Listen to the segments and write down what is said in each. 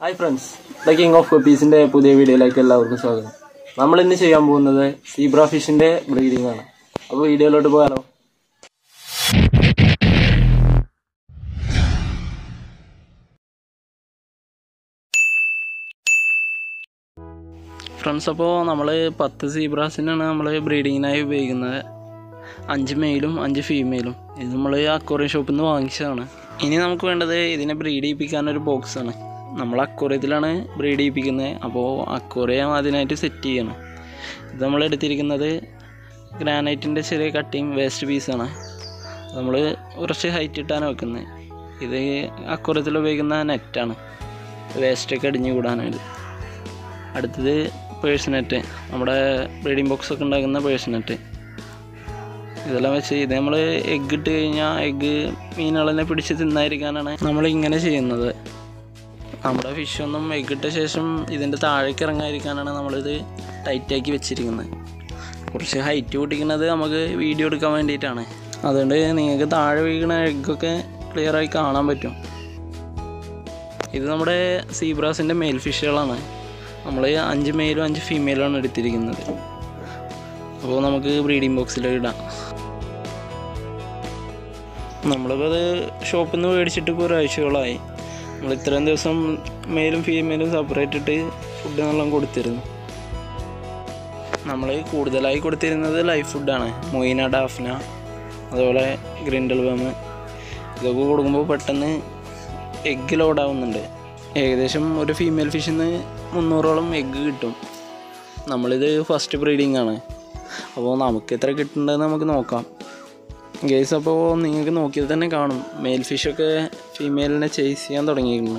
hi friends the king of പപ്പീസിന്റെ പുതിയ വീഡിയോയിലേക്ക് എല്ലാവർക്കും സ്വാഗതം നമ്മൾ ഇന്ന് ചെയ്യാൻ പോകുന്നത് സീബ്ര ഫിഷിന്റെ ബ്രീഡിംഗ് ആണ് അപ്പോൾ വീഡിയോയിലോട്ട് പോകാലോ ഫ്രണ്ട്സ് അപ്പോൾ നമ്മൾ പത്ത് സീബ്രാസിനാണ് നമ്മൾ ബ്രീഡിങ്ങിനായി ഉപയോഗിക്കുന്നത് അഞ്ച് മെയിലും അഞ്ച് ഫീമെയിലും ഇത് നമ്മൾ അക്വറിയം ഷോപ്പിൽ നിന്ന് വാങ്ങിച്ചതാണ് ഇനി നമുക്ക് വേണ്ടത് ഇതിനെ ബ്രീഡ് ചെയ്യിപ്പിക്കാനൊരു ബോക്സാണ് നമ്മൾ അക്വറിയത്തിലാണ് ബ്രീഡ് ചെയ്യിപ്പിക്കുന്നത് അപ്പോൾ അക്വറിയം അതിനായിട്ട് സെറ്റ് ചെയ്യണം ഇത് നമ്മൾ എടുത്തിരിക്കുന്നത് ഗ്രാനൈറ്റിൻ്റെ ചെറിയ കട്ടിങ് വേസ്റ്റ് പീസാണ് നമ്മൾ കുറച്ച് ഹൈറ്റ് ഇട്ടാണ് വെക്കുന്നത് ഇത് അക്വറിയത്തിൽ ഉപയോഗിക്കുന്ന നെറ്റാണ് വേസ്റ്റൊക്കെ അടിഞ്ഞു കൂടാനായിട്ട് അടുത്തത് പേഴ്സ് നെറ്റ് നമ്മുടെ ബ്രീഡിംഗ് ബോക്സ് ഒക്കെ ഉണ്ടാക്കുന്ന പേഴ്സ് നെറ്റ് ഇതെല്ലാം വെച്ച് ഇത് നമ്മൾ എഗ്ഗ് ഇട്ട് കഴിഞ്ഞാൽ എഗ്ഗ് മീനുകളെ പിടിച്ച് തിന്നായിരിക്കാനാണ് നമ്മൾ ഇങ്ങനെ ചെയ്യുന്നത് നമ്മുടെ ഫിഷൊന്നും എഗ്ഗ് ഇട്ട ശേഷം ഇതിൻ്റെ താഴേക്ക് ഇറങ്ങാതിരിക്കാനാണ് നമ്മളിത് ടൈറ്റാക്കി വെച്ചിരിക്കുന്നത് കുറച്ച് ഹൈറ്റ് കൂട്ടിക്കുന്നത് നമുക്ക് വീഡിയോ എടുക്കാൻ വേണ്ടിയിട്ടാണ് അതുകൊണ്ട് നിങ്ങൾക്ക് താഴെ വീഴുന്ന എഗ്ഗൊക്കെ ക്ലിയറായി കാണാൻ പറ്റും ഇത് നമ്മുടെ സീബ്രാസിൻ്റെ മെയിൽ ഫിഷുകളാണ് നമ്മൾ അഞ്ച് മെയിലും അഞ്ച് ഫീമെയിലുമാണ് എടുത്തിരിക്കുന്നത് അപ്പോൾ നമുക്ക് ബ്രീഡിംഗ് ബോക്സിലേക്ക് ഇടാം നമ്മളിപ്പോൾ അത് ഷോപ്പിൽ നിന്ന് മേടിച്ചിട്ട് ഇപ്പോൾ ഒരാഴ്ചകളായി നമ്മൾ ഇത്രയും ദിവസം മെയിലും ഫീമെയിലും സെപ്പറേറ്റ് ഇട്ട് ഫുഡ് എന്നെല്ലാം കൊടുത്തിരുന്നു നമ്മൾ കൂടുതലായി കൊടുത്തിരുന്നത് ലൈഫ് ഫുഡാണ് മൊയിന ഡാഫ്ന അതുപോലെ ഗ്രിൻഡൽ വേം ഇതൊക്കെ കൊടുക്കുമ്പോൾ പെട്ടെന്ന് എഗ്ഗ് ലോഡാവുന്നുണ്ട് ഏകദേശം ഒരു ഫീമെയിൽ ഫിഷിൽ നിന്ന് മുന്നൂറോളം എഗ്ഗ് കിട്ടും നമ്മളിത് ഫസ്റ്റ് ബ്രീഡിംഗ് ആണ് അപ്പോൾ നമുക്ക് എത്ര കിട്ടുന്നുണ്ടെന്ന് നമുക്ക് നോക്കാം ഗേസ് അപ്പോൾ നിങ്ങൾക്ക് നോക്കിയത് തന്നെ കാണും മെയിൽ ഫിഷൊക്കെ ഫീമെയിലിനെ ചേസ് ചെയ്യാൻ തുടങ്ങിയിരുന്നു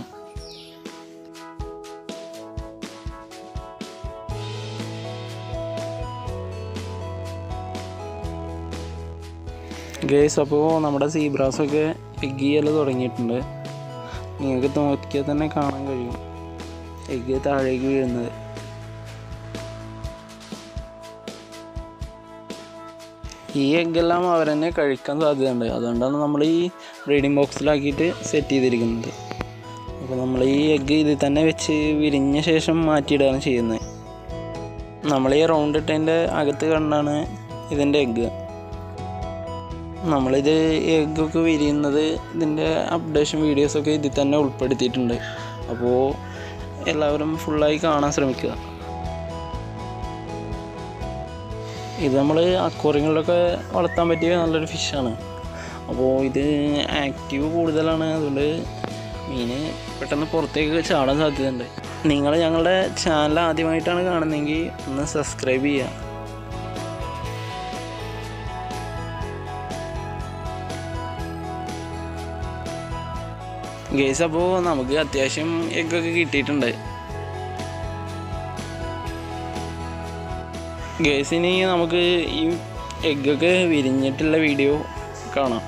ഗേസ് അപ്പോൾ നമ്മുടെ സീബ്രാസൊക്കെ എഗ് ചെയ്യൽ തുടങ്ങിയിട്ടുണ്ട് നിങ്ങൾക്ക് നോക്കിയാൽ തന്നെ കാണാൻ കഴിയും എഗ്ഗ് താഴേക്ക് വീഴുന്നത് ഈ എഗ്ഗെല്ലാം അവർ തന്നെ കഴിക്കാൻ സാധ്യതയുണ്ട് അതുകൊണ്ടാണ് നമ്മൾ ഈ ബ്രീഡിംഗ് ബോക്സിലാക്കിയിട്ട് സെറ്റ് ചെയ്തിരിക്കുന്നത് അപ്പോൾ നമ്മൾ ഈ എഗ്ഗ് ഇതിൽ തന്നെ വെച്ച് വിരിഞ്ഞ ശേഷം മാറ്റിയിടുകയാണ് ചെയ്യുന്നത് നമ്മൾ ഈ റൗണ്ട് ഇട്ടതിൻ്റെ അകത്ത് കണ്ടാണ് ഇതിൻ്റെ എഗ്ഗ് നമ്മളിത് എഗ്ഗൊക്കെ വിരിയുന്നത് ഇതിൻ്റെ അപ്ഡേഷൻ വീഡിയോസൊക്കെ ഇതിൽ തന്നെ ഉൾപ്പെടുത്തിയിട്ടുണ്ട് അപ്പോൾ എല്ലാവരും ഫുള്ളായി കാണാൻ ശ്രമിക്കുക ഇത് നമ്മൾ അക്വറിയങ്ങളിലൊക്കെ വളർത്താൻ പറ്റിയ നല്ലൊരു ഫിഷാണ് അപ്പോൾ ഇത് ആക്റ്റീവ് കൂടുതലാണ് അതുകൊണ്ട് മീന് പെട്ടെന്ന് പുറത്തേക്ക് ചാടാൻ സാധ്യതയുണ്ട് നിങ്ങൾ ഞങ്ങളുടെ ചാനൽ ആദ്യമായിട്ടാണ് കാണുന്നതെങ്കിൽ ഒന്ന് സബ്സ്ക്രൈബ് ചെയ്യുക ഗേസ് അപ്പോൾ നമുക്ക് അത്യാവശ്യം എഗ്ഗൊക്കെ കിട്ടിയിട്ടുണ്ട് ഗേസിന് നമുക്ക് ഈ എഗ്ഗൊക്കെ വിരിഞ്ഞിട്ടുള്ള വീഡിയോ കാണാം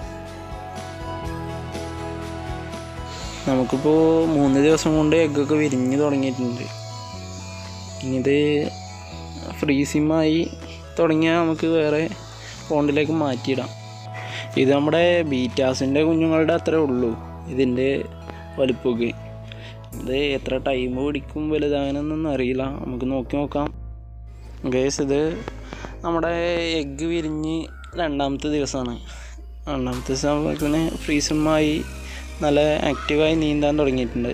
നമുക്കിപ്പോൾ മൂന്ന് ദിവസം കൊണ്ട് എഗ്ഗൊക്കെ വിരിഞ്ഞ് തുടങ്ങിയിട്ടുണ്ട് ഇനിയിത് ഫ്രീസിമായി തുടങ്ങിയാൽ നമുക്ക് വേറെ ഫോണ്ടിലേക്ക് മാറ്റിയിടാം ഇത് നമ്മുടെ ബീറ്റാസിൻ്റെ കുഞ്ഞുങ്ങളുടെ അത്രേ ഉള്ളൂ ഇതിൻ്റെ വലുപ്പമൊക്കെ ഇത് എത്ര ടൈം പിടിക്കും വലുതാകാനൊന്നും അറിയില്ല നമുക്ക് നോക്കി നോക്കാം ഗേസ് ഇത് നമ്മുടെ എഗ്ഗ് വിരിഞ്ഞ് രണ്ടാമത്തെ ദിവസമാണ് രണ്ടാമത്തെ ദിവസം ഫ്രീസുമായി നല്ല ആക്റ്റീവായി നീന്താൻ തുടങ്ങിയിട്ടുണ്ട്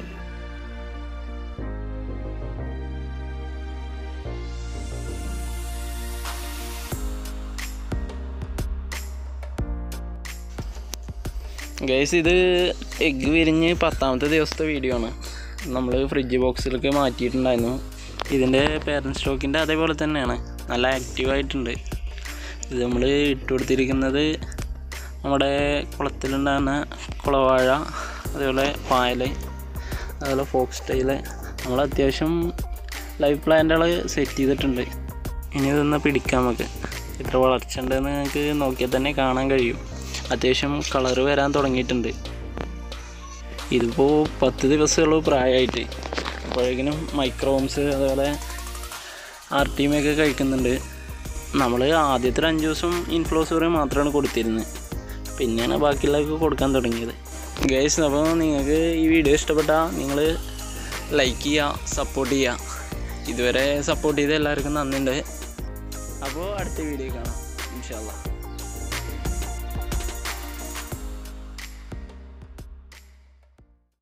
ഗൈസ് ഇത് എഗ്ഗ് വിരിഞ്ഞ് പത്താമത്തെ ദിവസത്തെ വീഡിയോ ആണ് നമ്മൾ ഫ്രിഡ്ജ് ബോക്സിലൊക്കെ മാറ്റിയിട്ടുണ്ടായിരുന്നു ഇതിൻ്റെ പേരൻറ്റ് സ്റ്റോക്കിൻ്റെ അതേപോലെ തന്നെയാണ് നല്ല ആക്റ്റീവായിട്ടുണ്ട് ഇത് നമ്മൾ ഇട്ട് കൊടുത്തിരിക്കുന്നത് നമ്മുടെ കുളത്തിലുണ്ടാകുന്ന കുളവാഴ അതേപോലെ പായൽ അതുപോലെ ഫോക്സ് സ്റ്റൈല് നമ്മൾ അത്യാവശ്യം ലൈഫ് പ്ലാന്റുകൾ സെറ്റ് ചെയ്തിട്ടുണ്ട് ഇനി ഇതൊന്ന് പിടിക്കാം നമുക്ക് എത്ര വളർച്ച ഉണ്ടെന്ന് നിങ്ങൾക്ക് നോക്കിയാൽ തന്നെ കാണാൻ കഴിയും അത്യാവശ്യം കളറ് വരാൻ തുടങ്ങിയിട്ടുണ്ട് ഇതിപ്പോൾ പത്ത് ദിവസമുള്ളൂ പ്രായമായിട്ട് അപ്പോഴേക്കിനും മൈക്രോംസ് അതുപോലെ ആർ ടി ഒക്കെ കഴിക്കുന്നുണ്ട് നമ്മൾ ആദ്യത്തെ ഒരു അഞ്ച് ദിവസം ഇൻഫ്ലോസോറി മാത്രമാണ് കൊടുത്തിരുന്നത് പിന്നെയാണ് ബാക്കിയുള്ളതൊക്കെ കൊടുക്കാൻ തുടങ്ങിയത് ഗൈസ് അപ്പോൾ നിങ്ങൾക്ക് ഈ വീഡിയോ ഇഷ്ടപ്പെട്ടാൽ നിങ്ങൾ ലൈക്ക് ചെയ്യുക സപ്പോർട്ട് ചെയ്യുക ഇതുവരെ സപ്പോർട്ട് ചെയ്ത എല്ലാവർക്കും നന്ദിയുണ്ട് അപ്പോൾ അടുത്ത വീഡിയോ കാണാം ഇൻഷാല്ലാ